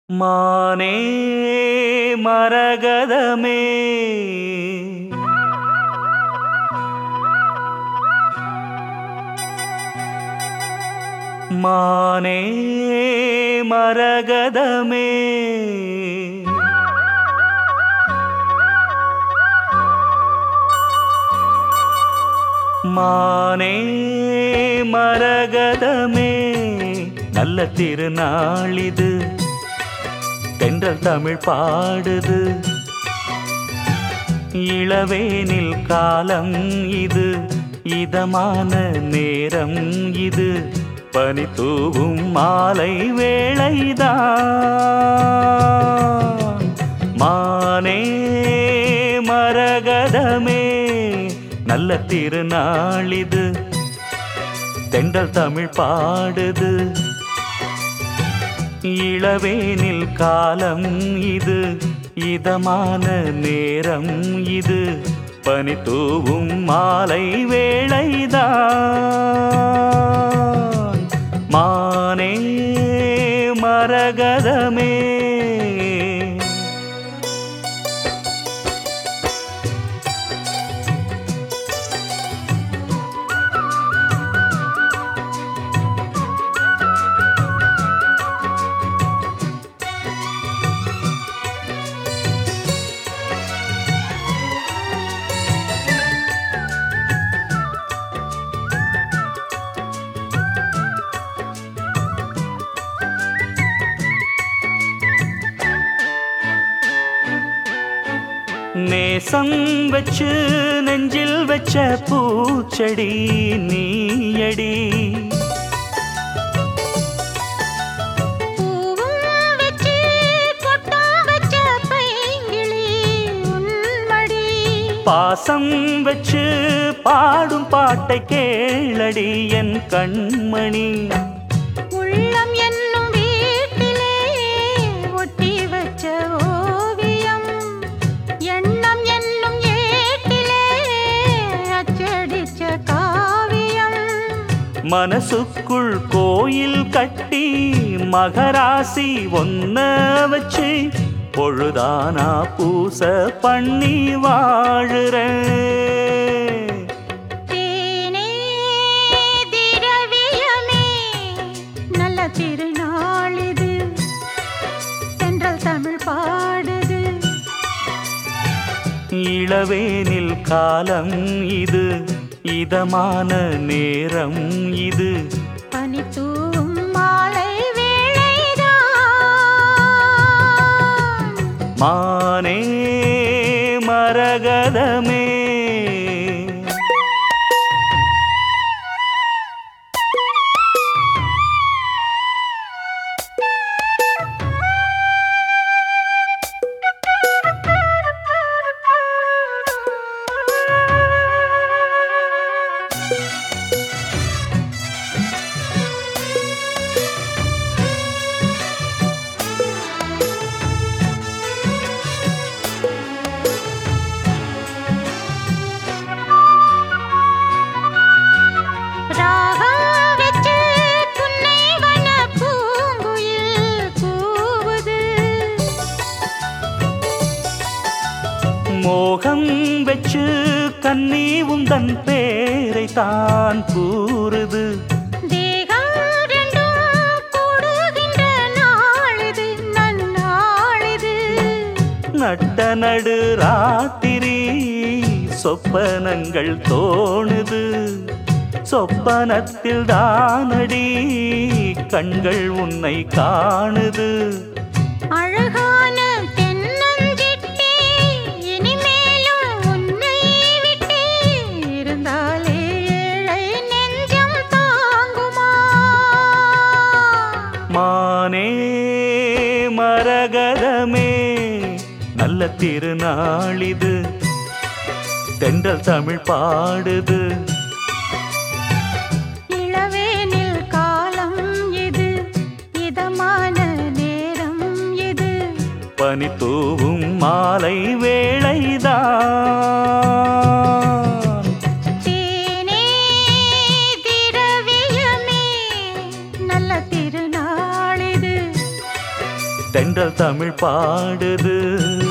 மானே மரகதமே மானே மரகதமே மானே மரகதமே நல்ல திருநாளிது தென்றல் தமிழ் பாடுது இளவேனில் காலம் இது இதமான நேரம் இது பனி தூவும் மாலை வேளைதான் மானே மரகதமே நல்ல திருநாளிது தென்றல் தமிழ் பாடுது இளவேனில் காலம் இது இதமான நேரம் இது பனி தூவும் மாலை வேளைதான் மானே மரகதமே நேசம் வச்சு நெஞ்சில் வச்ச பூச்செடி நீயடி பூவும் வச்சு கொட்டும் வச்ச பைங்கிளி உன்மடி பாசம் வச்சு பாடும் பாட்டை கேளடி என் கண்மணி உள்ளம் என்னும் வீட்டிலே ஒட்டி வச்ச ஓவியம் எண்ணம் என்னும் ஏட்டிலே அச்சடிச்ச காவியம் மனசுக்குள் கோயில் கட்டி மகராசி ஒன்ன வச்சு பொழுதானா பூச பண்ணி வாழுறேன் தேனே திரவியமே நல்ல திருநாளிது தென்றல் தமிழ் பாடுது இளவேனில் காலம் இது இதமான நேரம் இது பனி தூவும் மாலை வேளைதான் மானே மரகதமே ராகம் வச்சு புன்னை வன பூங்குயில் கூவுது மோகம் வச்சு கண்ணி உந்தன் பேரை தான் கூறுது தேகம் ரெண்டும் கூடுகின்ற நாளிது நன்னாளிது நட்ட நடு ராத்திரி சொப்பனங்கள் தோணுது சொப்பனத்தில் தானடி கண்கள் உன்னை காணுது அழகான தென்னஞ்சிட்டே இனிமேலும் உன்னை விட்டே இருந்தாலே ஏழை நெஞ்சம் தாங்குமா மானே மரகதமே நல்ல திருநாளிது தென்றல் தமிழ் பாடுது இளவேனில் காலம் இது இதமான நேரம் இது பனி தூவும் மாலை வேளைதான் தேனே திரவியமே நல்ல திருநாளிது தென்றல் தென்றல் தமிழ் பாடுது